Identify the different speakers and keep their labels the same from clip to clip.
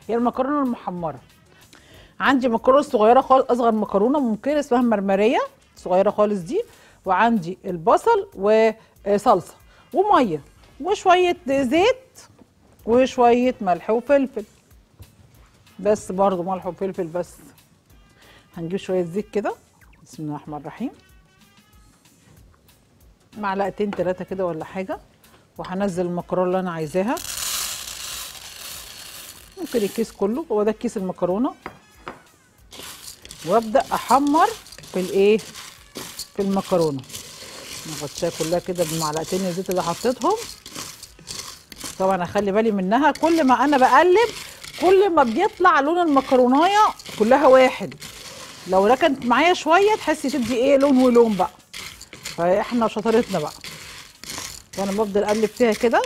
Speaker 1: هي المكرونه المحمره عندي مكرونه صغيره خالص اصغر مكرونه ممكن اسمها مرمريه صغيره خالص دي وعندي البصل وصلصه وميه وشويه زيت وشويه ملح وفلفل بس برضو ملح وفلفل بس هنجيب شويه زيت كده بسم الله الرحمن الرحيم معلقتين ثلاثه كده ولا حاجه وهنزل المكرونه اللي انا عايزاها ممكن الكيس كله هو ده كيس المكرونه وابدا احمر في الايه في المكرونه نغطيها كلها كده بمعلقتين الزيت اللي حطيتهم طبعا اخلي بالي منها كل ما انا بقلب كل ما بيطلع لون المكرونايه كلها واحد لو ركنت معايا شويه تحسي تدي ايه لون ولون بقى فاحنا شطارتنا بقى وانا بفضل اقلب فيها كده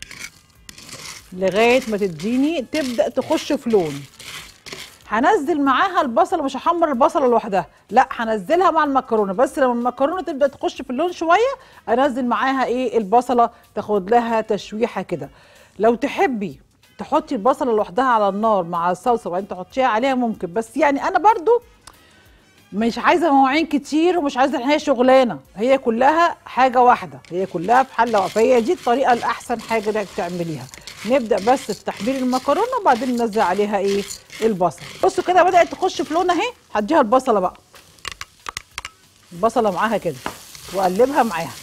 Speaker 1: لغايه ما تديني تبدا تخش في لون هنزل معاها البصله مش هحمر البصله لوحدها لا هنزلها مع المكرونه بس لما المكرونه تبدا تخش في اللون شويه انزل معاها ايه البصله تاخد لها تشويحه كده لو تحبي تحطي البصله لوحدها على النار مع الصلصه وبعدين تحطيها عليها ممكن بس يعني انا برضو مش عايزه مواعين كتير ومش عايزه ان هي شغلانه هي كلها حاجه واحده هي كلها في حله واحده فهي دي الطريقه الاحسن حاجه انك تعمليها نبدا بس في تحمير المكرونه وبعدين ننزل عليها ايه البصل بصوا كده بدات تخش في لون اهي هديها البصله بقى البصله معاها كده واقلبها معاها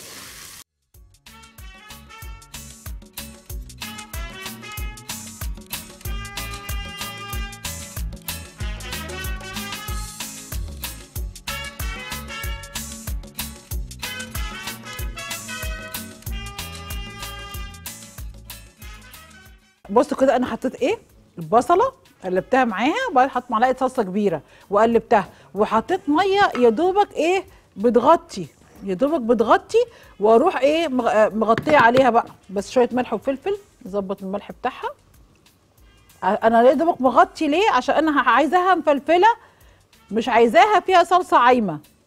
Speaker 1: بصوا كده انا حطيت ايه البصله قلبتها معاها وبعدين حطيت معلقه صلصه كبيره وقلبتها وحطيت ميه يا دوبك ايه بتغطي يا دوبك بتغطي واروح ايه مغ- آه، مغطيه عليها بقى بس شويه ملح وفلفل نظبط الملح بتاعها ع- انا يا دوبك مغطي ليه عشان انا ه- عايزاها مفلفله مش عايزاها فيها صلصه عايمه